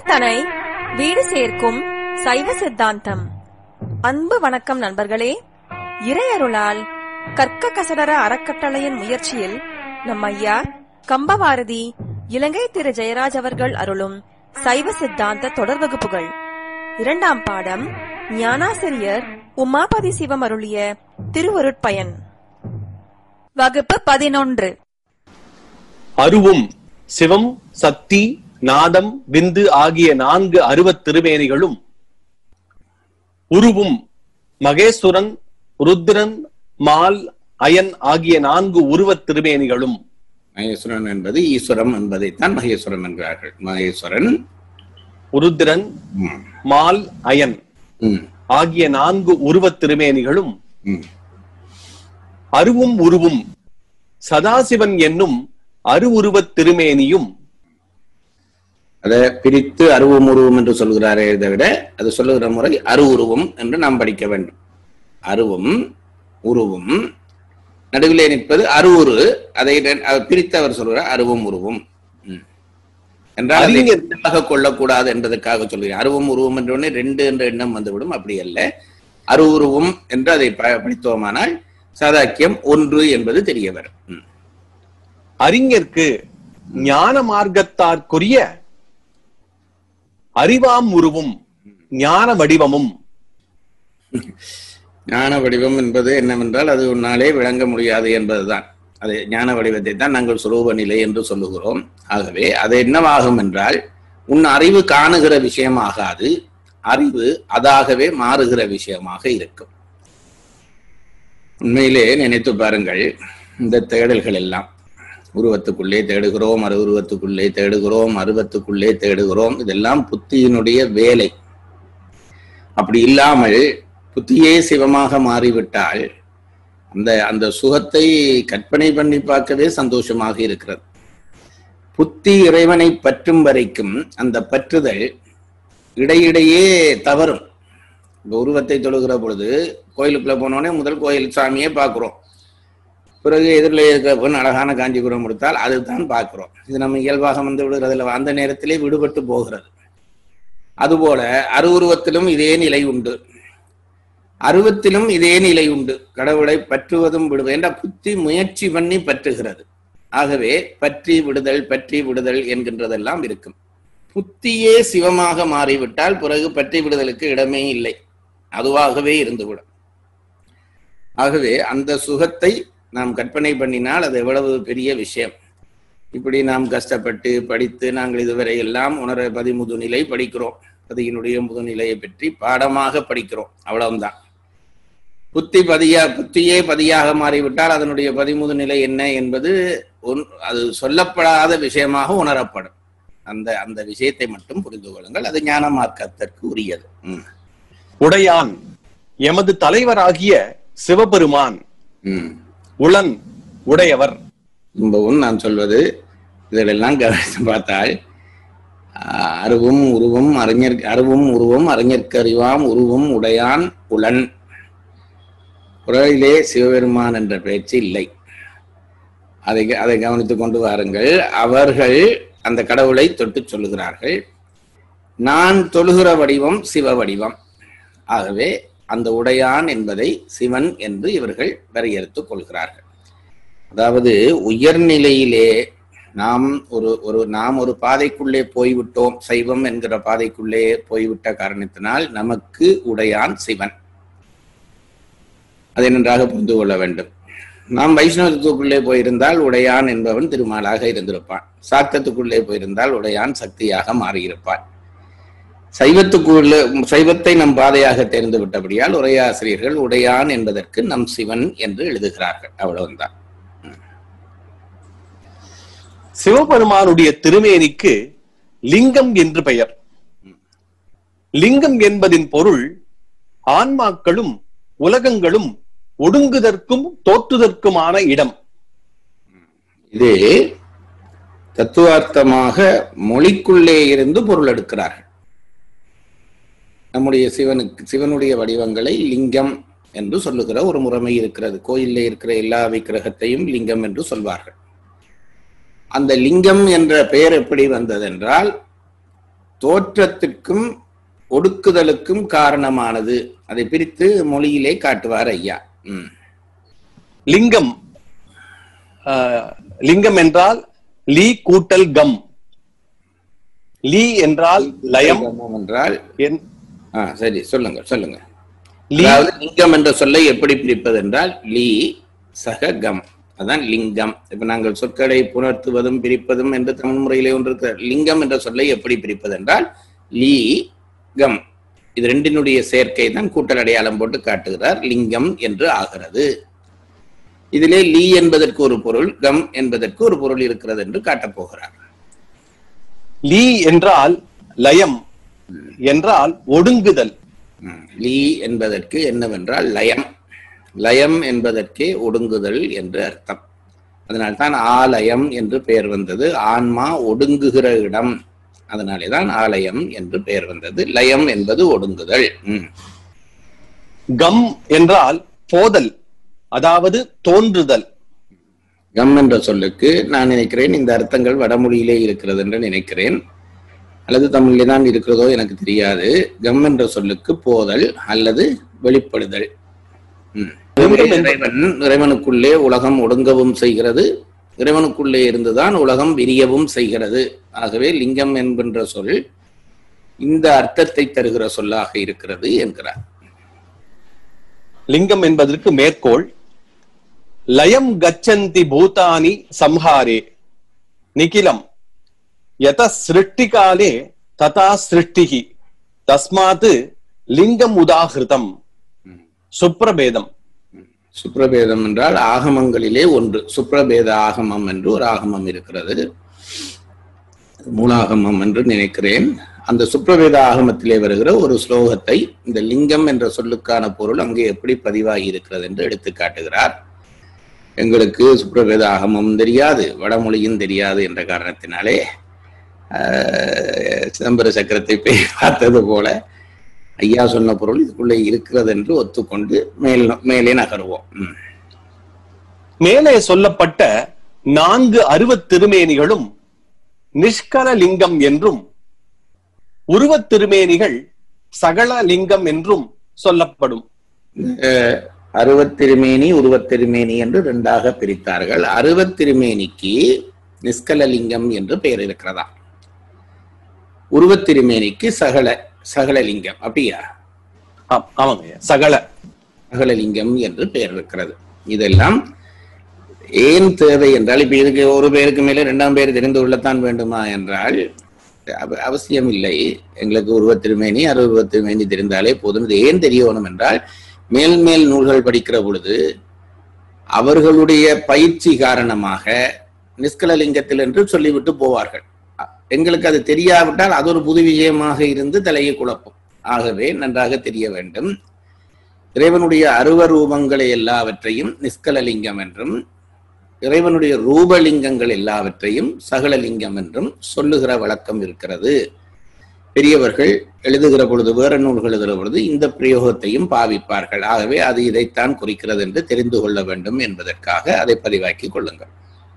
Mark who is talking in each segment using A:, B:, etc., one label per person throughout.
A: சித்தனை வீடு சேர்க்கும் சைவ சித்தாந்தம் அன்பு வணக்கம் நண்பர்களே இறையருளால் கற்க கசடர அறக்கட்டளையின் முயற்சியில் நம் ஐயா கம்பவாரதி இலங்கை திரு ஜெயராஜ் அவர்கள் அருளும் சைவ சித்தாந்த தொடர் வகுப்புகள் இரண்டாம் பாடம் ஞானாசிரியர் உமாபதி சிவம் அருளிய திருவருட்பயன் வகுப்பு பதினொன்று
B: அருவும் சிவம் சக்தி நாதம் விந்து ஆகிய நான்கு அருவத் திருமேனிகளும் உருவும் மகேஸ்வரன் ருத்ரன் மால் அயன் ஆகிய நான்கு உருவத் திருமேனிகளும்
C: மகேஸ்வரன் என்பது ஈஸ்வரம் என்பதைத்தான் மகேஸ்வரம் என்கிறார்கள் மகேஸ்வரன்
B: ருத்ரன்
C: ம்,
B: மால் அயன்
C: ம்,
B: ஆகிய நான்கு உருவத் திருமேனிகளும்
C: ம்.
B: அருவும் உருவும் சதாசிவன் என்னும் அருவுருவத் திருமேனியும்
C: அதை பிரித்து அருவம் உருவம் என்று சொல்கிறாரே தவிர அது சொல்லுகிற முறை அரு உருவம் என்று நாம் படிக்க வேண்டும் அருவும் உருவும் நடுவிலே நிற்பது அருவுரு அதை ரெ- அதை பிரித்து அவர் சொல்கிறார் அருவும் உருவும் ம். என்றால் அதை
B: அறிஞர்
C: ரெண்டாக கொள்ளக்கூடாது என்பதற்காக சொல்கிறேன் அருவம் உருவம் என்ற உடனே ரெண்டு என்ற எண்ணம் வந்துவிடும் அப்படி அல்ல அரு உருவம் என்று அதை ப- படித்தோமானால் சாதாக்கியம் ஒன்று என்பது தெரிய வரும் ம்.
B: அறிஞர்க்கு ஞான மார்க்கத்தார்க்குரிய அறிவாம் உருவும் ஞான வடிவமும்
C: ஞான வடிவம் என்பது என்னவென்றால் அது உன்னாலே விளங்க முடியாது என்பதுதான் அது ஞான வடிவத்தை தான் நாங்கள் சுரூப நிலை என்று சொல்லுகிறோம் ஆகவே அது என்னவாகும் என்றால் உன் அறிவு காணுகிற விஷயமாகாது அறிவு அதாகவே மாறுகிற விஷயமாக இருக்கும் உண்மையிலே நினைத்து பாருங்கள் இந்த தேடல்கள் எல்லாம் உருவத்துக்குள்ளே தேடுகிறோம் அரு உருவத்துக்குள்ளே தேடுகிறோம் அருவத்துக்குள்ளே தேடுகிறோம் இதெல்லாம் புத்தியினுடைய வேலை அப்படி இல்லாமல் புத்தியே சிவமாக மாறிவிட்டால் அந்த அந்த சுகத்தை கற்பனை பண்ணி பார்க்கவே சந்தோஷமாக இருக்கிறது புத்தி இறைவனை பற்றும் வரைக்கும் அந்த பற்றுதல் இடையிடையே தவறும் இந்த உருவத்தை தொழுகிற பொழுது கோயிலுக்குள்ள போனோடனே முதல் கோயில் சாமியே பார்க்கிறோம் பிறகு எதிரில் இருக்கிற பெண் அழகான காஞ்சிபுரம் கொடுத்தால் அதுதான் பார்க்கிறோம் இது நம்ம இயல்பாக வந்து விடுறதுல அந்த நேரத்திலே விடுபட்டு போகிறது அதுபோல அருவுருவத்திலும் இதே நிலை உண்டு அருவத்திலும் இதே நிலை உண்டு கடவுளை பற்றுவதும் விடுவது என்ற புத்தி முயற்சி பண்ணி பற்றுகிறது ஆகவே பற்றி விடுதல் பற்றி விடுதல் என்கின்றதெல்லாம் இருக்கும் புத்தியே சிவமாக மாறிவிட்டால் பிறகு பற்றி விடுதலுக்கு இடமே இல்லை அதுவாகவே இருந்துவிடும் ஆகவே அந்த சுகத்தை நாம் கற்பனை பண்ணினால் அது எவ்வளவு பெரிய விஷயம் இப்படி நாம் கஷ்டப்பட்டு படித்து நாங்கள் இதுவரை எல்லாம் உணர பதிமுது நிலை படிக்கிறோம் பதியினுடைய முதுநிலையை பற்றி பாடமாக படிக்கிறோம் அவ்வளவுதான் புத்தி பதியா புத்தியே பதியாக மாறிவிட்டால் அதனுடைய பதிமுது நிலை என்ன என்பது ஒன் அது சொல்லப்படாத விஷயமாக உணரப்படும் அந்த அந்த விஷயத்தை மட்டும் புரிந்து கொள்ளுங்கள் அது ஞான மார்க்கத்திற்கு உரியது ம்.
B: உடையான் எமது தலைவராகிய சிவபெருமான்
C: ம்.
B: உளன் உடையவர்
C: திரும்பவும் நான் சொல்வது இதிலெல்லாம் கவனித்து பார்த்தால் ஆஹ், அருவும் உருவும் அறிஞர் அருவும் உருவும் அறிஞர்க்கு அறிவாம் உருவும் உடையான் உளன் குரலிலே சிவபெருமான் என்ற பேச்சு இல்லை அதை அதை கவனித்துக் கொண்டு வாருங்கள் அவர்கள் அந்த கடவுளை தொட்டு சொல்லுகிறார்கள் நான் தொழுகிற வடிவம் சிவ வடிவம் ஆகவே அந்த உடையான் என்பதை சிவன் என்று இவர்கள் வரையறுத்துக் கொள்கிறார்கள் அதாவது உயர்நிலையிலே நாம் ஒரு ஒரு நாம் ஒரு பாதைக்குள்ளே போய்விட்டோம் சைவம் என்கிற பாதைக்குள்ளே போய்விட்ட காரணத்தினால் நமக்கு உடையான் சிவன் அதை நன்றாக புரிந்து கொள்ள வேண்டும் நாம் வைஷ்ணவத்துக்குள்ளே போயிருந்தால் உடையான் என்பவன் திருமாலாக இருந்திருப்பான் சாக்தத்துக்குள்ளே போயிருந்தால் உடையான் சக்தியாக மாறியிருப்பான் சைவத்துக்குள்ளே சைவத்தை நம் பாதையாக தேர்ந்து விட்டபடியால் உரையாசிரியர்கள் உடையான் என்பதற்கு நம் சிவன் என்று எழுதுகிறார்கள் அவ்வளவுதான்
B: சிவபெருமானுடைய திருமேனிக்கு லிங்கம் என்று பெயர் லிங்கம் என்பதின் பொருள் ஆன்மாக்களும் உலகங்களும் ஒடுங்குதற்கும் தோற்றுதற்குமான இடம்
C: இது தத்துவார்த்தமாக மொழிக்குள்ளே இருந்து பொருள் எடுக்கிறார்கள் நம்முடைய சிவனுக்கு சிவனுடைய வடிவங்களை லிங்கம் என்று சொல்லுகிற ஒரு முறைமை இருக்கிறது கோயிலில் இருக்கிற எல்லா விக்கிரகத்தையும் லிங்கம் என்று சொல்வார்கள் அந்த லிங்கம் என்ற பெயர் எப்படி வந்ததென்றால் தோற்றத்திற்கும் ஒடுக்குதலுக்கும் காரணமானது அதை பிரித்து மொழியிலே காட்டுவார் ஐயா ம்.
B: லிங்கம் ஆஹ், லிங்கம் என்றால் லீ கூட்டல் கம் லீ என்றால் லயம்
C: லிங்கம் என்றால்
B: என்-
C: ஆ சரி சொல்லுங்க சொல்லுங்க
B: லீ
C: அதாவது லிங்கம் என்ற சொல்லை எப்படி பிரிப்பது என்றால் லீ சக கம் அதான் லிங்கம் இப்ப நாங்கள் சொற்களை புணர்த்துவதும் பிரிப்பதும் என்று தமிழ் முறையிலே ஒன்று இருக்கிற லிங்கம் என்ற சொல்லை எப்படி பிரிப்பது என்றால் லீ கம் இது ரெண்டினுடைய சேர்க்கை தான் கூட்டல் அடையாளம் போட்டு காட்டுகிறார் லிங்கம் என்று ஆகிறது இதிலே லீ என்பதற்கு ஒரு பொருள் கம் என்பதற்கு ஒரு பொருள் இருக்கிறது என்று காட்டப் போகிறார்
B: லீ என்றால் லயம் என்றால் ஒடுங்குதல்
C: ம். லீ என்பதற்கு என்னவென்றால் லயம் லயம் என்பதற்கே ஒடுங்குதல் என்று அர்த்தம் அதனால்தான் ஆலயம் என்று பெயர் வந்தது ஆன்மா ஒடுங்குகிற இடம் அதனாலே தான் ஆலயம் என்று பெயர் வந்தது லயம் என்பது ஒடுங்குதல் ம்.
B: கம் என்றால் போதல் அதாவது தோன்றுதல்
C: கம் என்ற சொல்லுக்கு நான் நினைக்கிறேன் இந்த அர்த்தங்கள் வடமொழியிலே இருக்கிறது என்று நினைக்கிறேன் அல்லது தமிழிலே தான் இருக்கிறதோ எனக்கு தெரியாது கம் என்ற சொல்லுக்கு போதல் அல்லது வெளிப்படுதல் ம்.
B: லிங்கம் என்பது-
C: இறைவன் இறைவனுக்குள்ளே உலகம் ஒடுங்கவும் செய்கிறது இறைவனுக்குள்ளே இருந்துதான் உலகம் விரியவும் செய்கிறது ஆகவே லிங்கம் என்கின்ற சொல் இந்த அர்த்தத்தை தருகிற சொல்லாக இருக்கிறது என்கிறார்
B: லிங்கம் என்பதற்கு மேற்கோள் லயம் கச்சந்தி பூதானி சம்ஹாரே நிகிலம் யத சிருஷ்டிகாலே ததா சிருஷ்டிகி தஸ்மாத் லிங்கம் உதாகிருதம் சுப்ரபேதம்
C: சுப்ரபேதம் என்றால் ஆகமங்களிலே ஒன்று சுப்ரபேத ஆகமம் என்று ஒரு ஆகமம் இருக்கிறது மூலாகமம் என்று நினைக்கிறேன் அந்த சுப்ரபேத ஆகமத்திலே வருகிற ஒரு ஸ்லோகத்தை இந்த லிங்கம் என்ற சொல்லுக்கான பொருள் அங்கே எப்படி பதிவாகி இருக்கிறது என்று எடுத்து காட்டுகிறார் எங்களுக்கு சுப்ரபேத ஆகமம் தெரியாது வடமொழியும் தெரியாது என்ற காரணத்தினாலே ஆஹ், சிதம்பர சக்கரத்தை போய் பார்த்தது போல ஐயா சொன்ன பொருள் இதுக்குள்ளே இருக்கிறது என்று ஒத்துக்கொண்டு மேல் மேலே நகருவோம் ம்.
B: மேலே சொல்லப்பட்ட நான்கு அருவத் திருமேனிகளும் நிஷ்கல லிங்கம் என்றும் உருவத் திருமேனிகள் சகல லிங்கம் என்றும் சொல்லப்படும்
C: அஹ், அருவத்திருமேனி உருவத்திருமேனி என்று ரெண்டாக பிரித்தார்கள் அருவத்திருமேனிக்கு நிஷ்கலலிங்கம் என்று பெயர் இருக்கிறதா உருவத்திருமேனிக்கு சகல சகலலிங்கம் அப்படியா
B: ஆம், ஆமாங்க ஐயா. சகல
C: சகலலிங்கம் என்று பெயர் இருக்கிறது இதெல்லாம் ஏன் தேவை என்றால் இப்ப இதுக்கு ஒரு பேருக்கு மேலே இரண்டாம் பேர் தெரிந்து கொள்ளத்தான் வேண்டுமா என்றால் அவ- அவசியம் இல்லை எங்களுக்கு உருவத்திருமேனி அருவத்திருமேனி தெரிந்தாலே போதும் இது ஏன் தெரிய வேணும் என்றால் மேல் மேல் நூல்கள் படிக்கிற பொழுது அவர்களுடைய பயிற்சி காரணமாக நிஷ்கலலிங்கத்தில் என்று சொல்லிவிட்டு போவார்கள் அ- எங்களுக்கு அது தெரியாவிட்டால் அது ஒரு புது விஷயமாக இருந்து தலையை குழப்பும் ஆகவே நன்றாக தெரிய வேண்டும் இறைவனுடைய அருவ ரூபங்களை எல்லாவற்றையும் நிஷ்கலலிங்கம் என்றும் இறைவனுடைய ரூபலிங்கங்கள் எல்லாவற்றையும் சகலலிங்கம் என்றும் சொல்லுகிற வழக்கம் இருக்கிறது பெரியவர்கள் எழுதுகிற பொழுது வேற நூல்கள் எழுதுகிற பொழுது இந்த பிரயோகத்தையும் பாவிப்பார்கள் ஆகவே அது இதைத்தான் குறிக்கிறது என்று தெரிந்து கொள்ள வேண்டும் என்பதற்காக அதை பதிவாக்கி கொள்ளுங்கள்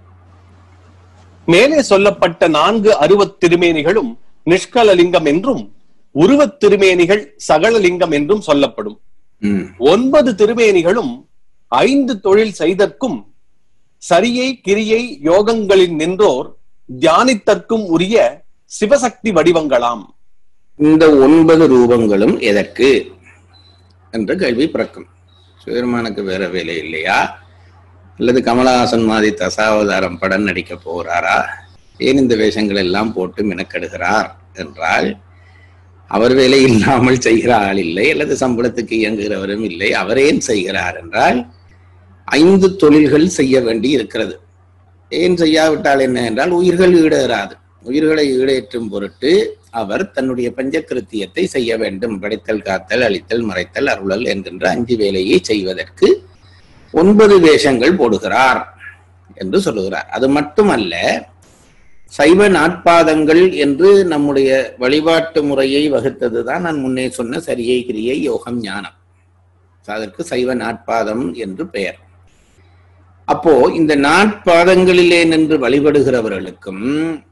B: மேலே சொல்லப்பட்ட நான்கு அருவத் திருமேனிகளும் நிஷ்கல லிங்கம் என்றும் உருவத் திருமேனிகள் சகல லிங்கம் என்றும் சொல்லப்படும்
C: ம்
B: ஒன்பது திருமேனிகளும் ஐந்து தொழில் செய்தற்கும் சரியை கிரியை யோகங்களில் நின்றோர் தியானித்தற்கும் உரிய சிவசக்தி வடிவங்களாம்
C: இந்த ஒன்பது ரூபங்களும் எதற்கு என்ற கேள்வி பிறக்கும் சிவபெருமானுக்கு வேற வேலை இல்லையா அல்லது கமலஹாசன் மாதிரி தசாவதாரம் படம் நடிக்க போகிறாரா ஏன் இந்த வேஷங்கள் எல்லாம் போட்டு மினக்கெடுகிறார் என்றால் அவர் வேலை இல்லாமல் செய்கிற ஆள் இல்லை அல்லது சம்பளத்துக்கு இயங்குகிறவரும் இல்லை அவர் ஏன் செய்கிறார் என்றால் ஐந்து தொழில்கள் செய்ய வேண்டி இருக்கிறது ஏன் செய்யாவிட்டால் என்ன என்றால் உயிர்கள் ஈடேறாது உயிர்களை ஈடேற்றும் பொருட்டு அவர் தன்னுடைய பஞ்சகிருத்தியத்தை செய்ய வேண்டும் படைத்தல் காத்தல் அழித்தல் மறைத்தல் அருளல் என்கின்ற அஞ்சு வேலையை செய்வதற்கு ஒன்பது வேஷங்கள் போடுகிறார் என்று சொல்லுகிறார் அது மட்டுமல்ல சைவ நாட்பாதங்கள் என்று நம்முடைய வழிபாட்டு முறையை வகுத்ததுதான் நான் முன்னே சொன்ன சரியை கிரியை யோகம் ஞானம் அதற்கு சைவ நாட்பாதம் என்று பெயர் அப்போ இந்த நாட்பாதங்களிலே நின்று வழிபடுகிறவர்களுக்கும்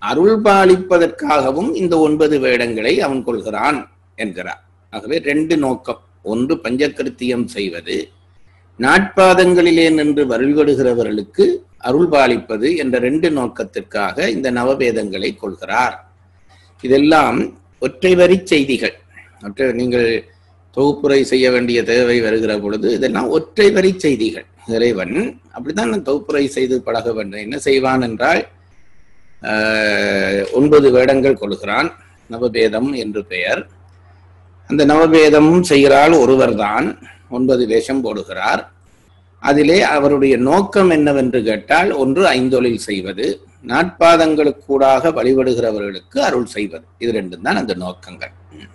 C: அருள் பாலிப்பதற்காகவும் இந்த ஒன்பது வேடங்களை அவன் கொள்கிறான் என்கிறார் ஆகவே ரெண்டு நோக்கம் ஒன்று பஞ்சகிருத்தியம் செய்வது நாட்பாதங்களிலே நின்று வழிபடுகிறவர்களுக்கு அருள் பாலிப்பது என்ற ரெண்டு நோக்கத்திற்காக இந்த நவவேதங்களை கொள்கிறார் இதெல்லாம் ஒற்றை வரி செய்திகள் ஒற்றை நீங்கள் தொகுப்புரை செய்ய வேண்டிய தேவை வருகிற பொழுது இதெல்லாம் ஒற்றை வரி செய்திகள் இறைவன் அப்படித்தான் நான் தொகுப்புரை செய்து பழக வேண்டும் என்ன செய்வான் என்றால் ஆஹ், ஒன்பது வேடங்கள் கொள்கிறான் நவபேதம் என்று பெயர் அந்த நவபேதமும் செய்கிறாள் ஒருவர்தான் ஒன்பது வேஷம் போடுகிறார் அதிலே அவருடைய நோக்கம் என்னவென்று கேட்டால் ஒன்று ஐந்தொழில் செய்வது நாட்பாதங்களுக்கூடாக வழிபடுகிறவர்களுக்கு அருள் செய்வது இது ரெண்டும் தான் அந்த நோக்கங்கள்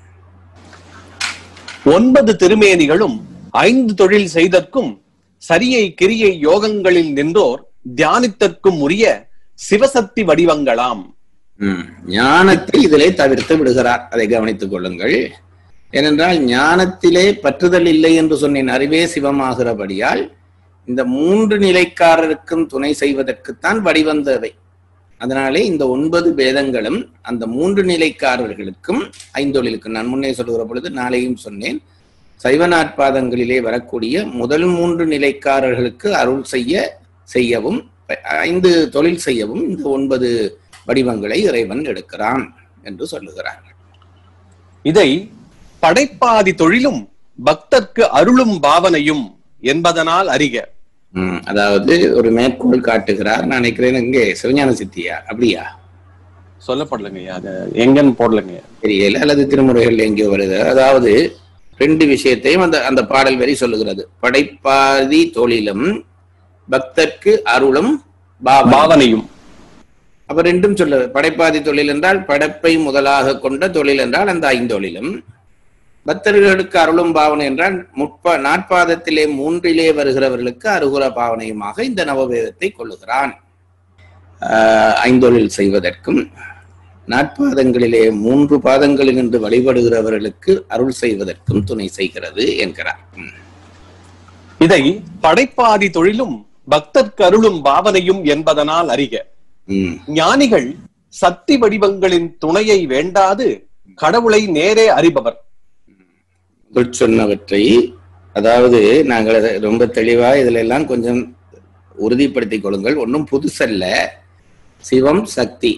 B: ஒன்பது திருமேனிகளும் ஐந்து தொழில் செய்தற்கும் சரியை கிரியை யோகங்களில் நின்றோர் தியானித்தற்கும் உரிய சிவசக்தி வடிவங்களாம்
C: ம். ஞானத்தை இதிலே தவிர்த்து விடுகிறார் அதை கவனித்துக் கொள்ளுங்கள் ஏனென்றால் ஞானத்திலே பற்றுதல் இல்லை என்று சொன்னேன் அறிவே சிவமாகிறபடியால் இந்த மூன்று நிலைக்காரருக்கும் துணை செய்வதற்குத்தான் வடிவம் தேவை அதனாலே இந்த ஒன்பது வேதங்களும் அந்த மூன்று நிலைக்காரர்களுக்கும் ஐந்தொழிலுக்கு நான் முன்னே சொல்லுகிற பொழுது நாளையும் சொன்னேன் சைவ நாட்பாதங்களிலே வரக்கூடிய முதல் மூன்று நிலைக்காரர்களுக்கு அருள் செய்ய செய்யவும் ஐந்து தொழில் செய்யவும் இந்த ஒன்பது வடிவங்களை இறைவன் எடுக்கிறான் என்று சொல்லுகிறார்
B: இதை படைப்பாதி தொழிலும் பக்தர்க்கு அருளும் பாவனையும் என்பதனால் அறிக
C: உம் அதாவது ஒரு மேற்கோள் காட்டுகிறார் நான் நினைக்கிறேன் இங்கே சிவஞான சித்தியா அப்படியா
B: சொல்லப்படலைங்க அது எங்கன்னு போடலைங்க
C: தெரியல அல்லது திருமுறைகள் எங்கேயோ வருது அதாவது ரெண்டு விஷயத்தையும் அந்த அந்த பாடல் வரி சொல்லுகிறது படைப்பாதி தொழிலும் பக்தர்க்கு அருளும் பாவம்
B: பாவனையும்
C: அப்ப ரெண்டும் சொல்ல படைப்பாதி தொழில் என்றால் படைப்பை முதலாக கொண்ட தொழில் என்றால் அந்த ஐந்தொழிலும் பக்தர்களுக்கு அருளும் பாவனை என்றால் முற்ப நாட்பாதத்திலே மூன்றிலே வருகிறவர்களுக்கு அருகுர பாவனையுமாக இந்த நவவேதத்தை கொள்ளுகிறான் ஆஹ் ஐந்தொழில் செய்வதற்கும் நாட்பாதங்களிலே மூன்று பாதங்களில் நின்று வழிபடுகிறவர்களுக்கு அருள் செய்வதற்கும் துணை செய்கிறது என்கிறார் உம்.
B: இதை படைப்பாதி தொழிலும் பக்தர்க்கு அருளும் பாவனையும் என்பதனால் அறிக
C: உம்.
B: ஞானிகள் சக்தி வடிவங்களின் துணையை வேண்டாது கடவுளை நேரே அறிபவர்
C: முதல் சொன்னவற்றை அதாவது நாங்கள் அதை ரொம்ப தெளிவா இதுல எல்லாம் கொஞ்சம் உறுதிப்படுத்திக் கொள்ளுங்கள் ஒன்றும் புதுசல்ல சிவம் சக்தி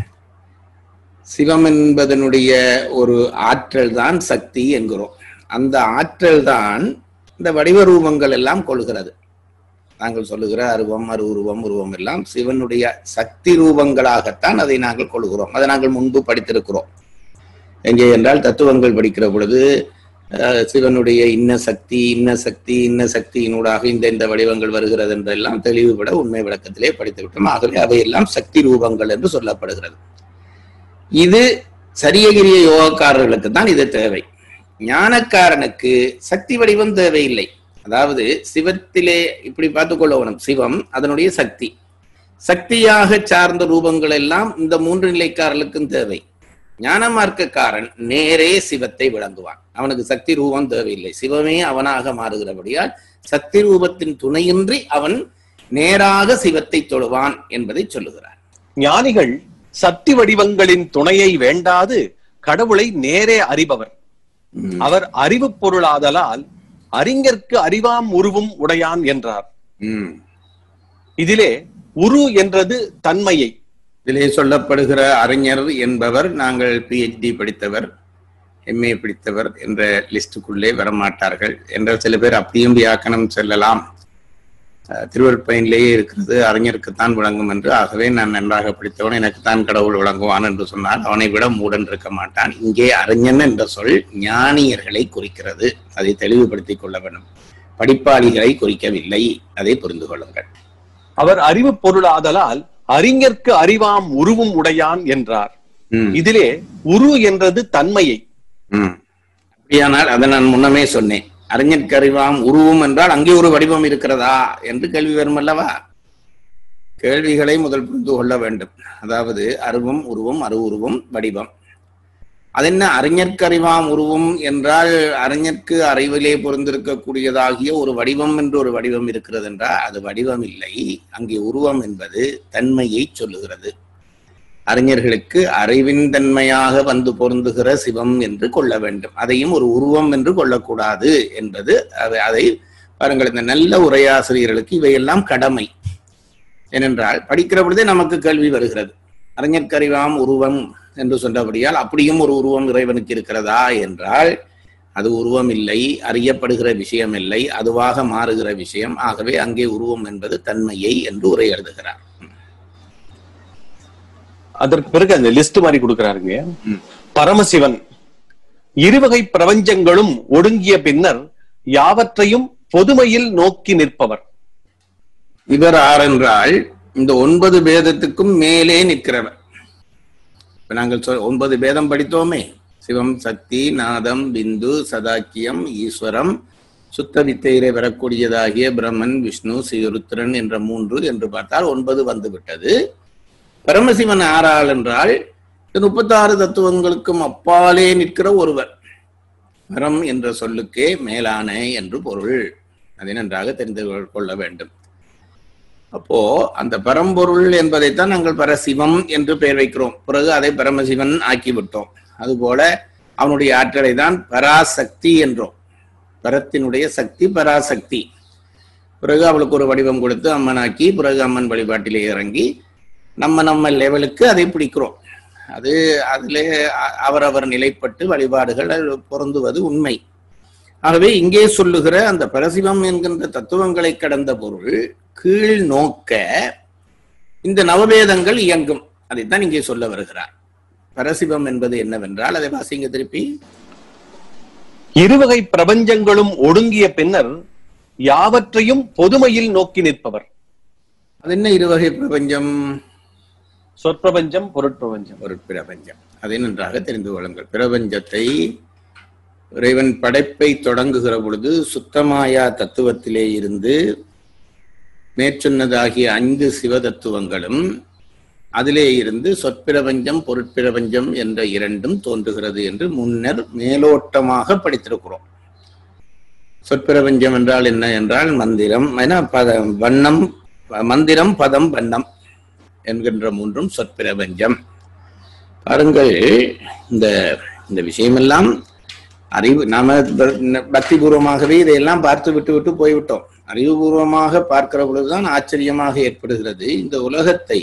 C: சிவம் என்பதனுடைய ஒரு ஆற்றல் தான் சக்தி என்கிறோம் அந்த ஆற்றல் தான் இந்த வடிவ ரூபங்கள் எல்லாம் கொள்கிறது நாங்கள் சொல்லுகிற அருவம் அரு உருவம் உருவம் எல்லாம் சிவனுடைய சக்தி ரூபங்களாகத்தான் அதை நாங்கள் கொள்கிறோம் அதை நாங்கள் முன்பு படித்திருக்கிறோம் எங்கே என்றால் தத்துவங்கள் படிக்கிற பொழுது அஹ், சிவனுடைய இன்ன சக்தி இன்ன சக்தி இன்ன சக்தியினூடாக இந்த இந்த வடிவங்கள் வருகிறது என்றெல்லாம் தெளிவுபட உண்மை விளக்கத்திலே படித்து விட்டோம் ஆகவே அவையெல்லாம் சக்தி ரூபங்கள் என்று சொல்லப்படுகிறது இது சரியகிரிய யோகக்காரர்களுக்கு தான் இது தேவை ஞானக்காரனுக்கு சக்தி வடிவம் தேவையில்லை அதாவது சிவத்திலே இப்படி பார்த்துக் கொள்ளணும் சிவம் அதனுடைய சக்தி சக்தியாக சார்ந்த ரூபங்கள் எல்லாம் இந்த மூன்று நிலைக்காரர்களுக்கும் தேவை ஞான மார்க்கக்காரன் நேரே சிவத்தை விளங்குவான் அவனுக்கு சக்தி ரூபம் தேவையில்லை சிவமே அவனாக மாறுகிறபடியால் சக்தி ரூபத்தின் துணையின்றி அவன் நேராக சிவத்தை தொழுவான் என்பதை சொல்லுகிறார்
B: ஞானிகள் சக்தி வடிவங்களின் துணையை வேண்டாது கடவுளை நேரே அறிபவர்
C: உம்.
B: அவர் அறிவு பொருளாதலால் அறிஞர்க்கு அறிவாம் உருவும் உடையான் என்றார்
C: உம்.
B: இதிலே உரு என்றது தன்மையை
C: இதிலே சொல்லப்படுகிற அறிஞர் என்பவர் நாங்கள் பிஹெச்டி படித்தவர் எம்ஏ படித்தவர் என்ற லிஸ்டுக்குள்ளே வரமாட்டார்கள் என்ற சில பேர் அப்படியும் வியாக்கணம் செல்லலாம் அஹ், திருவருட்பயனிலேயே இருக்கிறது அறிஞருக்குத்தான் விளங்கும் என்று ஆகவே நான் நன்றாக படித்தவன் எனக்குத்தான் கடவுள் விளங்குவான் என்று சொன்னால் அவனை விட மூடன் இருக்க மாட்டான் இங்கே அறிஞன் என்ற சொல் ஞானியர்களை குறிக்கிறது அதை தெளிவுபடுத்திக் கொள்ள வேண்டும் படிப்பாளிகளை குறிக்கவில்லை அதை புரிந்து கொள்ளுங்கள்
B: அவர் அறிவு பொருளாதலால் அறிஞர்க்கு அறிவாம் உருவும் உடையான் என்றார்
C: ம்.
B: இதிலே உரு என்றது தன்மையை
C: ம். அப்படியானால் அதை நான் முன்னமே சொன்னேன் அறிஞர்க்கு அறிவாம் உருவம் என்றால் அங்கே ஒரு வடிவம் இருக்கிறதா என்று கேள்வி வரும் அல்லவா கேள்விகளை முதல் புரிந்து கொள்ள வேண்டும் அதாவது அருவம் உருவம் அரு உருவம் வடிவம் அதென்ன அறிஞர்க்கு அறிவாம் உருவம் என்றால் அறிஞர்க்கு அறிவிலே பொருந்திருக்கக்கூடியதாகிய ஒரு வடிவம் என்று ஒரு வடிவம் இருக்கிறது என்றால் அது வடிவம் இல்லை அங்கே உருவம் என்பது தன்மையை சொல்லுகிறது அறிஞர்களுக்கு அறிவின் தன்மையாக வந்து பொருந்துகிற சிவம் என்று கொள்ள வேண்டும் அதையும் ஒரு உருவம் என்று கொள்ளக்கூடாது என்பது அது அதை பாருங்கள் இந்த நல்ல உரையாசிரியர்களுக்கு இவையெல்லாம் கடமை ஏனென்றால் படிக்கிற பொழுதே நமக்கு கேள்வி வருகிறது அறிஞர்கறிவாம் உருவம் என்று சொன்னபடியால் அப்படியும் ஒரு உருவம் இறைவனுக்கு இருக்கிறதா என்றால் அது உருவம் இல்லை அறியப்படுகிற விஷயம் இல்லை அதுவாக மாறுகிற விஷயம் ஆகவே அங்கே உருவம் என்பது தன்மையை என்று உரை எழுதுகிறார்
B: அதற்கு பிறகு அந்த லிஸ்ட் மாதிரி கொடுக்கிறாருங்க
C: ம்.
B: பரமசிவன் இருவகை பிரபஞ்சங்களும் ஒடுங்கிய பின்னர் யாவற்றையும் பொதுமையில் நோக்கி நிற்பவர்
C: இவர் ஆர் என்றால் இந்த ஒன்பது பேதத்துக்கும் மேலே நிற்கிறவர் இப்ப நாங்கள் சொல் ஒன்பது பேதம் படித்தோமே சிவம் சக்தி நாதம் பிந்து சதாக்கியம் ஈஸ்வரம் சுத்த வித்தையிலே வரக்கூடியதாகிய பிரம்மன் விஷ்ணு சிருத்திரன் என்ற மூன்று என்று பார்த்தால் ஒன்பது வந்து விட்டது பரமசிவன் ஆறாள் என்றால் இந்த முப்பத்தாறு தத்துவங்களுக்கும் அப்பாலே நிற்கிற ஒருவர் பரம் என்ற சொல்லுக்கே மேலான என்று பொருள் அதை நன்றாக தெரிந்து கொள்ள வேண்டும் அப்போ அந்த பரம்பொருள் என்பதைத்தான் நாங்கள் பரசிவம் என்று பெயர் வைக்கிறோம் பிறகு அதை பரமசிவன் ஆக்கிவிட்டோம் அதுபோல அவனுடைய ஆற்றலை தான் பராசக்தி என்றோம் பரத்தினுடைய சக்தி பராசக்தி பிறகு அவளுக்கு ஒரு வடிவம் கொடுத்து அம்மனாக்கி பிறகு அம்மன் வழிபாட்டிலே இறங்கி நம்ம நம்ம லெவலுக்கு அதை பிடிக்கிறோம் அது அதிலே அ- அவரவர் நிலைப்பட்டு வழிபாடுகள் அது பொருந்துவது உண்மை ஆகவே இங்கே சொல்லுகிற அந்த பரசிவம் என்கின்ற தத்துவங்களை கடந்த பொருள் கீழ் நோக்க இந்த நவவேதங்கள் இயங்கும் அதைத்தான் இங்கே சொல்ல வருகிறார் பரசிவம் என்பது என்னவென்றால் அதை வாசிங்க திருப்பி
B: இருவகை பிரபஞ்சங்களும் ஒடுங்கிய பின்னர் யாவற்றையும் பொதுமையில் நோக்கி நிற்பவர்
C: அது என்ன இருவகை பிரபஞ்சம்
B: சொற்பிரபஞ்சம் பொருட்பிரபஞ்சம்
C: ஒரு பிரபஞ்சம் அதை நன்றாக தெரிந்து கொள்ளுங்கள் பிரபஞ்சத்தை இறைவன் படைப்பை தொடங்குகிற பொழுது சுத்தமாயா தத்துவத்திலே இருந்து மேற்சொன்னதாகிய ஐந்து சிவ தத்துவங்களும் அதிலே இருந்து சொற்பிரபஞ்சம் பொருட்பிரபஞ்சம் என்ற இரண்டும் தோன்றுகிறது என்று முன்னர் மேலோட்டமாக படித்திருக்கிறோம் சொற்பிரபஞ்சம் என்றால் என்ன என்றால் மந்திரம் என பத வண்ணம் மந்திரம் பதம் வண்ணம் என்கின்ற மூன்றும் சொற்பிரபஞ்சம் பாருங்கள் இந்த இந்த விஷயமெல்லாம் அறிவு நாம ப- பக்திபூர்வமாகவே இதையெல்லாம் பார்த்து விட்டு விட்டு போய்விட்டோம் அறிவுபூர்வமாக பார்க்கிற பொழுதுதான் ஆச்சரியமாக ஏற்படுகிறது இந்த உலகத்தை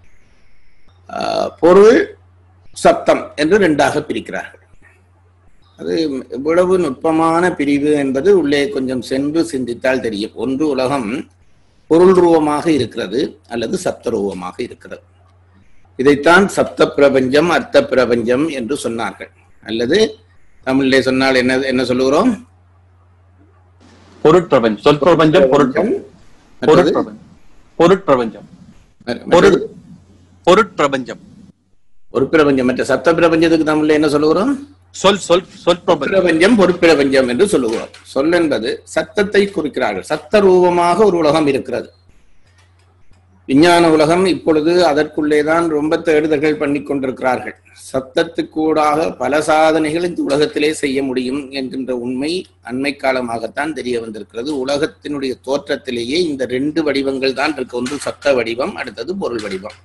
C: ஆஹ், பொருள் சப்தம் என்று ரெண்டாக பிரிக்கிறார்கள் அது இவ்வளவு நுட்பமான பிரிவு என்பது உள்ளே கொஞ்சம் சென்று சிந்தித்தால் தெரியும் ஒன்று உலகம் பொருள் ரூபமாக இருக்கிறது அல்லது சப்த ரூபமாக இருக்கிறது இதைத்தான் சப்த பிரபஞ்சம் அர்த்த பிரபஞ்சம் என்று சொன்னார்கள் அல்லது தமிழிலே சொன்னால் என்ன என்ன சொல்லுகிறோம்
B: பொருட்பிரபஞ்சம் சொற்பிரபஞ்சம் பொருட்பிரபஞ்சம்
C: மற்றது?
B: பொருட்பிரபஞ்சம் பொருட்பிரபஞ்சம்
C: மற்றது?
B: பொருட் பொருட்பிரபஞ்சம்
C: ஒரு பிரபஞ்சம் மற்ற சப்த பிரபஞ்சத்துக்கு தமிழ்ல என்ன சொல்லுகிறோம்
B: சொல் சொல் சொற்பிரபஞ்சம்
C: பிரபஞ்சம் பொருட்பிரபஞ்சம் என்று சொல்லுகிறோம் சொல் என்பது சத்தத்தை குறிக்கிறார்கள் சத்த ரூபமாக ஒரு உலகம் இருக்கிறது விஞ்ஞான உலகம் இப்பொழுது அதற்குள்ளேதான் ரொம்ப தேடுதல்கள் பண்ணி கொண்டிருக்கிறார்கள் சத்தத்துக்கூடாக பல சாதனைகள் இந்த உலகத்திலே செய்ய முடியும் என்கின்ற உண்மை அண்மை காலமாகத்தான் தெரிய வந்திருக்கிறது உலகத்தினுடைய தோற்றத்திலேயே இந்த ரெண்டு வடிவங்கள் தான் இருக்கு ஒன்று சத்த வடிவம் அடுத்தது பொருள் வடிவம்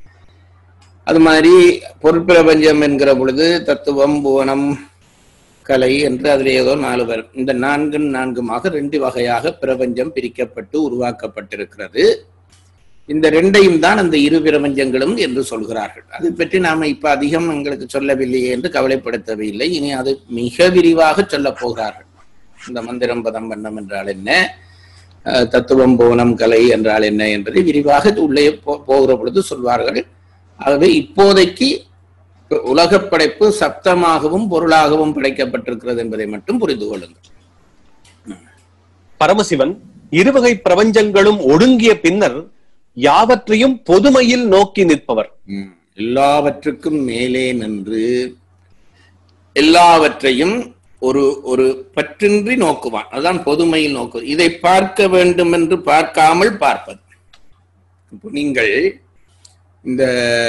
C: அது மாதிரி பொருட்பிரபஞ்சம் என்கிற பொழுது தத்துவம் புவனம் கலை என்று அதில் ஏதோ நாலு வரும் இந்த நான்கு நான்குமாக ரெண்டு வகையாக பிரபஞ்சம் பிரிக்கப்பட்டு உருவாக்கப்பட்டிருக்கிறது இந்த ரெண்டையும் தான் அந்த இரு பிரபஞ்சங்களும் என்று சொல்கிறார்கள் அதை பற்றி நாம இப்ப அதிகம் எங்களுக்கு சொல்லவில்லையே என்று கவலைப்பட தேவையில்லை இனி அது மிக விரிவாக சொல்லப் போகிறார்கள் இந்த மந்திரம் பதம் வண்ணம் என்றால் என்ன அஹ், தத்துவம் புவனம் கலை என்றால் என்ன என்பதை விரிவாக உள்ளே போ- போகிற பொழுது சொல்வார்கள் ஆகவே இப்போதைக்கு உலகப் படைப்பு சப்தமாகவும் பொருளாகவும் படைக்கப்பட்டிருக்கிறது என்பதை மட்டும் புரிந்து கொள்ளுங்கள்
B: பரமசிவன் இருவகை பிரபஞ்சங்களும் ஒடுங்கிய பின்னர் யாவற்றையும் பொதுமையில் நோக்கி நிற்பவர்
C: எல்லாவற்றுக்கும் மேலே நின்று எல்லாவற்றையும் ஒரு ஒரு பற்றின்றி நோக்குவான் அதுதான் பொதுமையில் நோக்குவது இதை பார்க்க வேண்டும் என்று பார்க்காமல் பார்ப்பது இப்போ நீங்கள் இந்த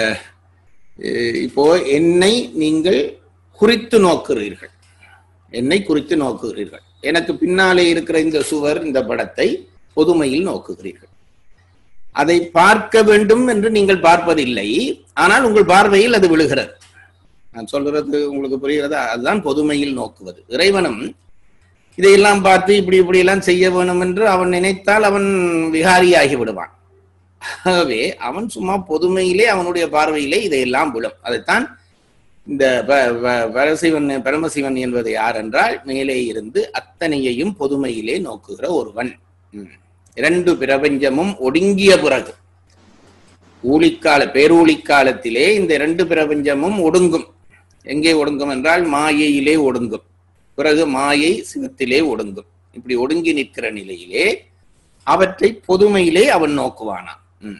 C: அஹ், இப்போ என்னை நீங்கள் குறித்து நோக்குகிறீர்கள் என்னை குறித்து நோக்குகிறீர்கள் எனக்கு பின்னாலே இருக்கிற இந்த சுவர் இந்த படத்தை பொதுமையில் நோக்குகிறீர்கள் அதை பார்க்க வேண்டும் என்று நீங்கள் பார்ப்பதில்லை ஆனால் உங்கள் பார்வையில் அது விழுகிறது நான் சொல்றது உங்களுக்கு புரிகிறதா அதுதான் பொதுமையில் நோக்குவது இறைவனும் இதையெல்லாம் பார்த்து இப்படி இப்படி எல்லாம் செய்ய வேணும் என்று அவன் நினைத்தால் அவன் விகாரியாகி விடுவான் ஆகவே அவன் சும்மா பொதுமையிலே அவனுடைய பார்வையிலே இதையெல்லாம் விழும் அதைத்தான் இந்த ப- ப- பரசிவன் பரமசிவன் என்பது யார் என்றால் மேலே இருந்து அத்தனையையும் பொதுமையிலே நோக்குகிற ஒருவன் ம். இரண்டு பிரபஞ்சமும் ஒடுங்கிய பிறகு ஊழிக்கால பேரூழிக்காலத்திலே இந்த இரண்டு பிரபஞ்சமும் ஒடுங்கும் எங்கே ஒடுங்கும் என்றால் மாயையிலே ஒடுங்கும் பிறகு மாயை சிவத்திலே ஒடுங்கும் இப்படி ஒடுங்கி நிற்கிற நிலையிலே அவற்றை பொதுமையிலே அவன் நோக்குவானாம் ம்.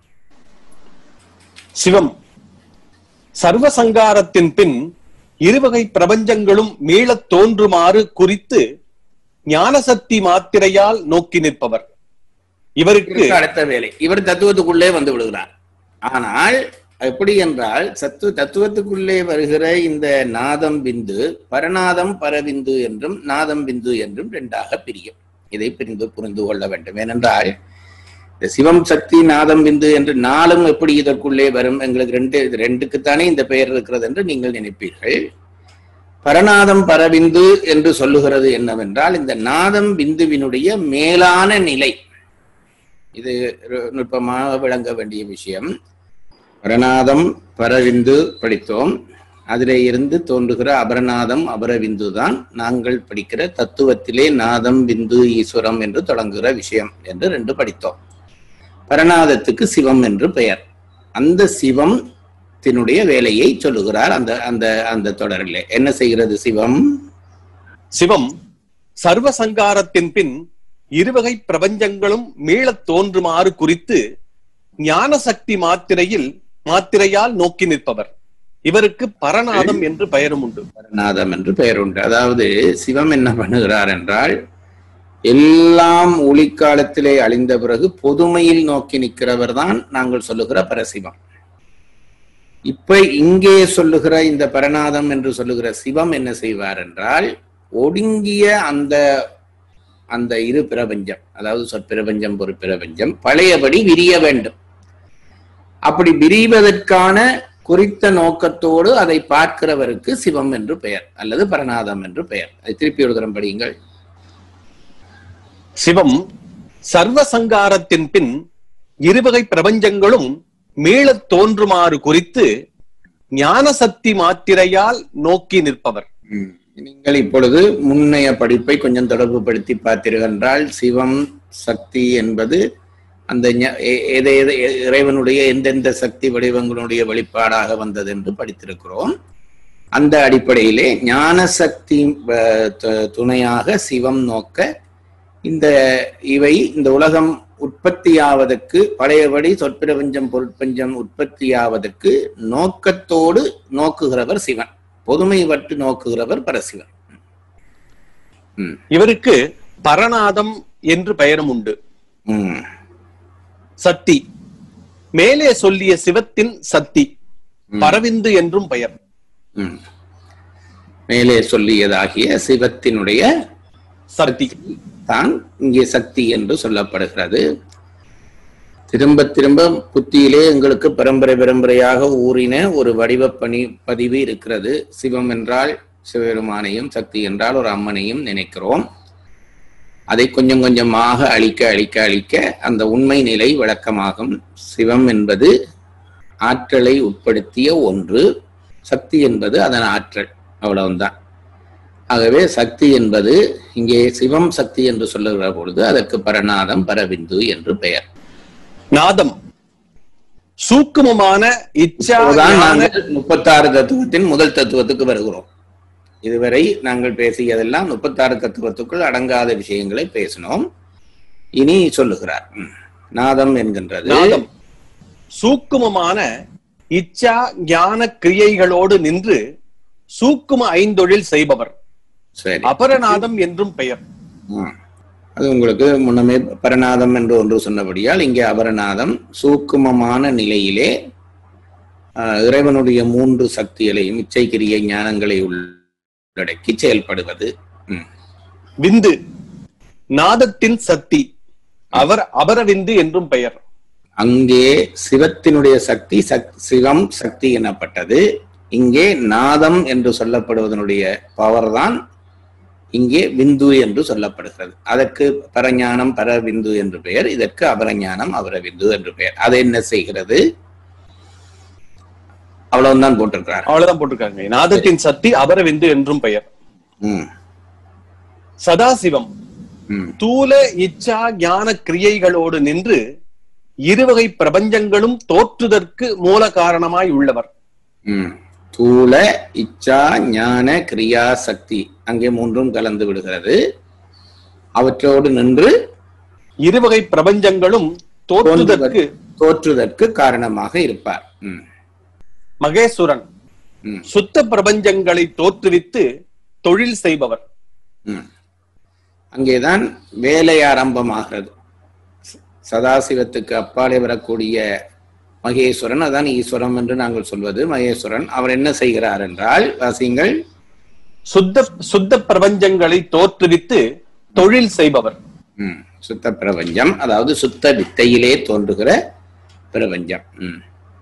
B: சிவம் சர்வசங்காரத்தின் பின் இருவகை பிரபஞ்சங்களும் மீளத் தோன்றுமாறு குறித்து ஞானசக்தி மாத்திரையால் நோக்கி நிற்பவர் இவருக்கு
C: இவருக்கு அடுத்த வேலை இவர் தத்துவத்துக்குள்ளே வந்து விடுகிறார் ஆனால் எப்படி என்றால் சத்து தத்துவத்துக்குள்ளே வருகிற இந்த நாதம் பிந்து பரநாதம் பரபிந்து என்றும் நாதம் பிந்து என்றும் ரெண்டாக பிரியும் இதை பிரிந்து புரிந்து கொள்ள வேண்டும் ஏனென்றால் இந்த சிவம் சக்தி நாதம் பிந்து என்று நாளும் எப்படி இதற்குள்ளே வரும் எங்களுக்கு ரெண்டு இது ரெண்டுக்குத்தானே இந்த பெயர் இருக்கிறது என்று நீங்கள் நினைப்பீர்கள் பரநாதம் பரபிந்து என்று சொல்லுகிறது என்னவென்றால் இந்த நாதம் பிந்துவினுடைய மேலான நிலை இது ஒரு நுட்பமாக விளங்க வேண்டிய விஷயம் பரநாதம் பரவிந்து படித்தோம் அதிலே இருந்து தோன்றுகிற அபரநாதம் அபரவிந்து தான் நாங்கள் படிக்கிற தத்துவத்திலே நாதம் பிந்து ஈஸ்வரம் என்று தொடங்குகிற விஷயம் என்று ரெண்டு படித்தோம் பரநாதத்துக்கு சிவம் என்று பெயர் அந்த சிவம் தினுடைய வேலையை சொல்லுகிறார் அந்த அந்த அந்த தொடரிலே என்ன செய்கிறது சிவம்
B: சிவம் சர்வசங்காரத்தின் பின் இருவகை பிரபஞ்சங்களும் மீளத் தோன்றுமாறு குறித்து ஞான சக்தி மாத்திரையில் மாத்திரையால் நோக்கி நிற்பவர் இவருக்கு பரநாதம் என்று பெயரும் உண்டு
C: பரநாதம் என்று பெயர் உண்டு அதாவது சிவம் என்ன பண்ணுகிறார் என்றால் எல்லாம் ஒளிக்காலத்திலே அழிந்த பிறகு பொதுமையில் நோக்கி நிற்கிறவர் தான் நாங்கள் சொல்லுகிற பரசிவம் இப்ப இங்கே சொல்லுகிற இந்த பரநாதம் என்று சொல்லுகிற சிவம் என்ன செய்வார் என்றால் ஒடுங்கிய அந்த அந்த இரு பிரபஞ்சம் அதாவது சொற்பிரபஞ்சம் ஒரு பிரபஞ்சம் பழையபடி விரிய வேண்டும் அப்படி விரிவதற்கான குறித்த நோக்கத்தோடு அதை பார்க்கிறவருக்கு சிவம் என்று பெயர் அல்லது பரநாதம் என்று பெயர் அதை திருப்பி ஒரு தரம் படியுங்கள்
B: சிவம் சர்வசங்காரத்தின் பின் இருவகை பிரபஞ்சங்களும் மீளத் தோன்றுமாறு குறித்து ஞான சக்தி மாத்திரையால் நோக்கி நிற்பவர்
C: நீங்கள் இப்பொழுது முன்னைய படிப்பை கொஞ்சம் தொடர்புபடுத்தி பார்த்தீர்கள் என்றால் சிவம் சக்தி என்பது அந்த ஞ- எ- எதை எதை- இறைவனுடைய எந்தெந்த சக்தி வடிவங்களுடைய வெளிப்பாடாக வந்தது என்று படித்திருக்கிறோம் அந்த அடிப்படையிலே ஞான சக்தி அஹ், து- துணையாக சிவம் நோக்க இந்த இவை இந்த உலகம் உற்பத்தியாவதற்கு பழையபடி சொற்பிரபஞ்சம் பொருட்பஞ்சம் உற்பத்தியாவதற்கு நோக்கத்தோடு நோக்குகிறவர் சிவன் பொதுமை வட்டு நோக்குகிறவர் பரசிவன் ம்,
B: இவருக்கு பரநாதம் என்று பெயரும் உண்டு
C: ம்,
B: சக்தி மேலே சொல்லிய சிவத்தின் சக்தி பரவிந்து என்றும் பெயர்
C: ம். மேலே சொல்லியதாகிய சிவத்தினுடைய
B: சக்தி
C: தான் இங்கே சக்தி என்று சொல்லப்படுகிறது திரும்ப திரும்ப புத்தியிலே எங்களுக்கு பரம்பரை பரம்பரையாக ஊறின ஒரு வடிவ பணி பதிவு இருக்கிறது சிவம் என்றால் சிவபெருமானையும் சக்தி என்றால் ஒரு அம்மனையும் நினைக்கிறோம் அதை கொஞ்சம் கொஞ்சமாக அழிக்க அழிக்க அழிக்க அந்த உண்மை நிலை விளக்கமாகும் சிவம் என்பது ஆற்றலை உட்படுத்திய ஒன்று சக்தி என்பது அதன் ஆற்றல் அவ்வளவுதான் ஆகவே சக்தி என்பது இங்கே சிவம் சக்தி என்று சொல்லுகிற பொழுது அதற்கு பரநாதம் பரவிந்து என்று பெயர்
B: நாதம் சூக்குமமான இச்சா
C: இப்போதுதான்
B: ஞான-
C: நாங்கள் முப்பத்தாறு தத்துவத்தின் முதல் தத்துவத்துக்கு வருகிறோம் இதுவரை நாங்கள் பேசியதெல்லாம் முப்பத்தாறு தத்துவத்துக்குள் அடங்காத விஷயங்களை பேசினோம் இனி சொல்லுகிறார் ம். நாதம் என்கின்றது
B: நாதம் சூக்குமமான இச்சா ஞான கிரியைகளோடு நின்று சூக்கும ஐந்தொழில் செய்பவர்
C: சரி
B: அபரநாதம் என்றும் பெயர்
C: ம். அது உங்களுக்கு முன்னமே பரநாதம் என்று ஒன்று சொன்னபடியால் இங்கே அபரநாதம் சூக்குமமான நிலையிலே ஆஹ், இறைவனுடைய மூன்று சக்திகளையும் இச்சைக்கிரிய ஞானங்களை உள்ளடக்கி செயல்படுவது ம்.
B: விந்து நாதத்தின் சக்தி அவர் அபரவிந்து என்றும் பெயர்
C: அங்கே சிவத்தினுடைய சக்தி சக்- சிவம் சக்தி எனப்பட்டது இங்கே நாதம் என்று சொல்லப்படுவதனுடைய பவர் தான் இங்கே விந்து என்று சொல்லப்படுகிறது அதற்கு பரஞானம் பரவிந்து என்று பெயர் இதற்கு அபரஞானம் அபரவிந்து என்று பெயர் அது என்ன செய்கிறது அவ்வளவுதான் போட்டிருக்கிறார்
B: அவ்வளவுதான் போட்டிருக்காங்க நாதத்தின் சக்தி அபரவிந்து என்றும் பெயர்
C: ம்
B: சதாசிவம்
C: ம்
B: தூல இச்சா ஞான கிரியைகளோடு நின்று இருவகை பிரபஞ்சங்களும் தோற்றுதற்கு மூல காரணமாய் உள்ளவர்
C: ம். தூல இச்சா ஞான கிரியா சக்தி அங்கே மூன்றும் கலந்து விடுகிறது அவற்றோடு நின்று
B: இருவகை பிரபஞ்சங்களும் தோற்றுதற்கு
C: தோற்றுதற்கு காரணமாக இருப்பார் ம்.
B: மகேஸ்வரன்
C: ம்.
B: சுத்த பிரபஞ்சங்களை தோற்றுவித்து தொழில் செய்பவர்
C: ம். அங்கேதான் வேலை ஆரம்பமாகிறது சதாசிவத்துக்கு அப்பாலே வரக்கூடிய மகேஸ்வரன் அதான் ஈஸ்வரம் என்று நாங்கள் சொல்வது மகேஸ்வரன் அவர் என்ன செய்கிறார் என்றால் வாசிங்கள்
B: சுத்த சுத்த பிரபஞ்சங்களை தோற்றுவித்து தொழில் செய்பவர்
C: ம். சுத்த பிரபஞ்சம் அதாவது சுத்த வித்தையிலே தோன்றுகிற பிரபஞ்சம் ம்.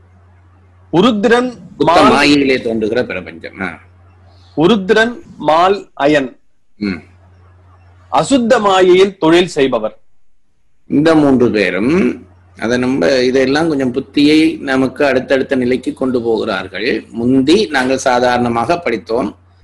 B: உருத்திரன்
C: சுத்த
B: மால்
C: மாயிலே தோன்றுகிற பிரபஞ்சம் ஆ.
B: உருத்திரன் மால் அயன்
C: ம்.
B: அசுத்த மாயையில் தொழில் செய்பவர்
C: இந்த மூன்று பேரும் அதை நம்ம இதெல்லாம் கொஞ்சம் புத்தியை நமக்கு அடுத்தடுத்த நிலைக்கு கொண்டு போகிறார்கள் முந்தி நாங்கள் சாதாரணமாக படித்தோம்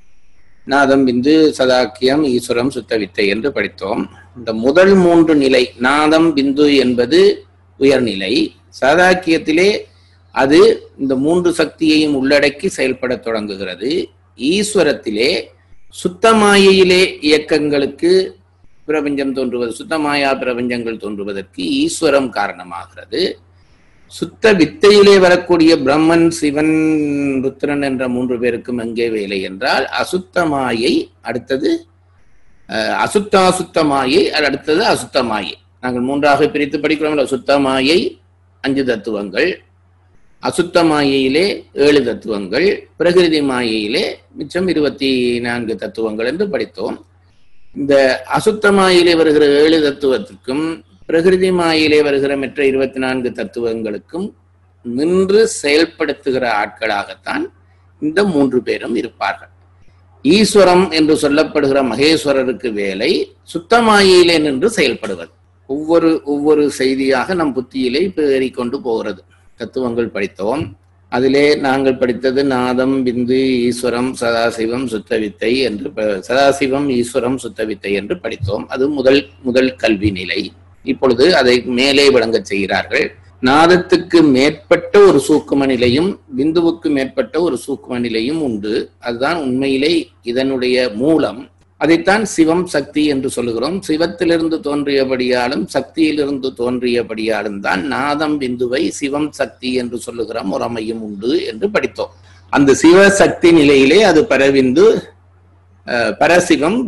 C: நாதம் பிந்து சதாக்கியம் ஈஸ்வரம் சுத்த வித்தை என்று படித்தோம் இந்த முதல் மூன்று நிலை நாதம் பிந்து என்பது உயர்நிலை சதாக்கியத்திலே அது இந்த மூன்று சக்தியையும் உள்ளடக்கி செயல்படத் தொடங்குகிறது ஈஸ்வரத்திலே சுத்தமாயையிலே இயக்கங்களுக்கு பிரபஞ்சம் தோன்றுவது சுத்தமாயா பிரபஞ்சங்கள் தோன்றுவதற்கு ஈஸ்வரம் காரணமாகிறது சுத்த வித்தையிலே வரக்கூடிய பிரம்மன் சிவன் ருத்ரன் என்ற மூன்று பேருக்கும் எங்கே வேலை என்றால் அசுத்தமாயை அடுத்தது அஹ், அசுத்தாசுத்தமாயை அது அடுத்தது அசுத்தமாயை நாங்கள் மூன்றாக பிரித்து படிக்கிறோம் சுத்தமாயை அஞ்சு தத்துவங்கள் அசுத்த மாயையிலே ஏழு தத்துவங்கள் பிரகிருதி மாயையிலே மிச்சம் இருபத்தி நான்கு தத்துவங்கள் என்று படித்தோம் இந்த அசுத்த மாயிலே வருகிற ஏழு தத்துவத்துக்கும் பிரகிருதி மாயிலே வருகிற மற்ற இருபத்தி நான்கு தத்துவங்களுக்கும் நின்று செயல்படுத்துகிற ஆட்களாகத்தான் இந்த மூன்று பேரும் இருப்பார்கள் ஈஸ்வரம் என்று சொல்லப்படுகிற மகேஸ்வரருக்கு வேலை சுத்தமாயிலே நின்று செயல்படுவது ஒவ்வொரு ஒவ்வொரு செய்தியாக நம் புத்தியிலே இப்போ கொண்டு போகிறது தத்துவங்கள் படித்தோம் அதிலே நாங்கள் படித்தது நாதம் பிந்து ஈஸ்வரம் சதாசிவம் சுத்தவித்தை என்று ப- சதாசிவம் ஈஸ்வரம் சுத்தவித்தை என்று படித்தோம் அது முதல் முதல் கல்வி நிலை இப்பொழுது அதை மேலே விளங்கச் செய்கிறார்கள் நாதத்துக்கு மேற்பட்ட ஒரு சூக்கும நிலையும் பிந்துவுக்கு மேற்பட்ட ஒரு சூக்கும நிலையும் உண்டு அதுதான் உண்மையிலே இதனுடைய மூலம் அதைத்தான் சிவம் சக்தி என்று சொல்லுகிறோம் சிவத்திலிருந்து தோன்றியபடியாலும் சக்தியிலிருந்து தோன்றியபடியாலும் தான் நாதம் பிந்துவை சிவம் சக்தி என்று சொல்லுகிற முறைமையும் உண்டு என்று படித்தோம் அந்த சிவசக்தி நிலையிலே அது பரவிந்து அஹ், பரசிவம்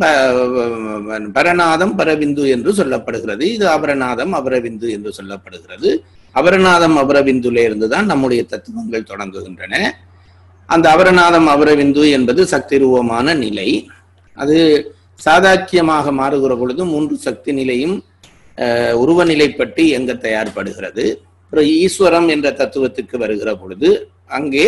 C: ப- பரநாதம் பரவிந்து என்று சொல்லப்படுகிறது இது அபரநாதம் அபரவிந்து என்று சொல்லப்படுகிறது அபரநாதம் அபரவிந்துல இருந்து தான் நம்முடைய தத்துவங்கள் தொடங்குகின்றன அந்த அபரநாதம் அபரவிந்து என்பது சக்தி ரூபமான நிலை அது சாதாக்கியமாக மாறுகிற பொழுது மூன்று சக்தி நிலையும் அஹ், உருவநிலைப்பட்டு இயங்க தயார்படுகிறது அப்புறம் ஈஸ்வரம் என்ற தத்துவத்துக்கு வருகிற பொழுது அங்கே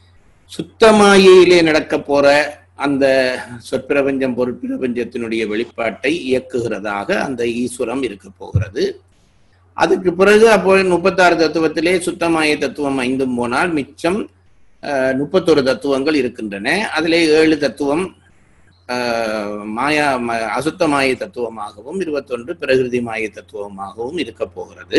C: சுத்தமாயிலே நடக்க போற அந்த சொற்பிரபஞ்சம் பொருட்பிரபஞ்சத்தினுடைய வெளிப்பாட்டை இயக்குகிறதாக அந்த ஈஸ்வரம் இருக்க போகிறது அதுக்கு பிறகு அப்போ முப்பத்தாறு தத்துவத்திலே சுத்தமாய தத்துவம் ஐந்தும் போனால் மிச்சம் அஹ், முப்பத்தொரு தத்துவங்கள் இருக்கின்றன அதிலே ஏழு தத்துவம் ஆஹ், மாயா ம- அசுத்த மாய தத்துவமாகவும் இருபத்தொன்று பிரகிருதி மாய தத்துவமாகவும் இருக்க போகிறது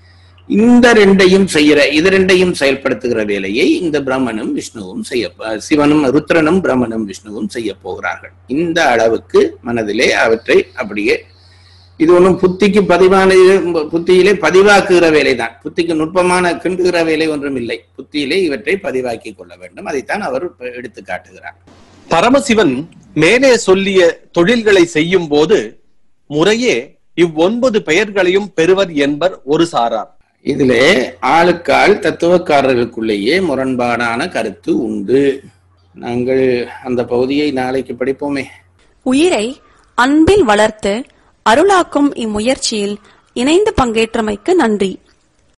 C: இந்த ரெண்டையும் செய்யற இது ரெண்டையும் செயல்படுத்துகிற வேலையை இந்த பிரம்மனும் விஷ்ணுவும் செய்ய ப- சிவனும் ருத்ரனும் பிரம்மனும் விஷ்ணுவும் செய்ய போகிறார்கள் இந்த அளவுக்கு மனதிலே அவற்றை அப்படியே இது ஒன்றும் புத்திக்கு பதிவான புத்தியிலே பதிவாக்குகிற வேலைதான் புத்திக்கு நுட்பமான கிண்டுகிற வேலை ஒன்றும் இல்லை புத்தியிலே இவற்றை பதிவாக்கி கொள்ள வேண்டும் அதைத்தான் அவர் எடுத்து காட்டுகிறார்
B: பரமசிவன் மேலே சொல்லிய தொழில்களை செய்யும் போது முறையே இவ்வொன்பது பெயர்களையும் பெறுவர் என்பர் ஒரு சாரார்
C: இதிலே ஆளுக்கால் தத்துவக்காரர்களுக்குள்ளேயே முரண்பாடான கருத்து உண்டு நாங்கள் அந்த பகுதியை நாளைக்கு படிப்போமே
D: உயிரை அன்பில் வளர்த்து அருளாக்கும் இம்முயற்சியில் இணைந்து பங்கேற்றமைக்கு நன்றி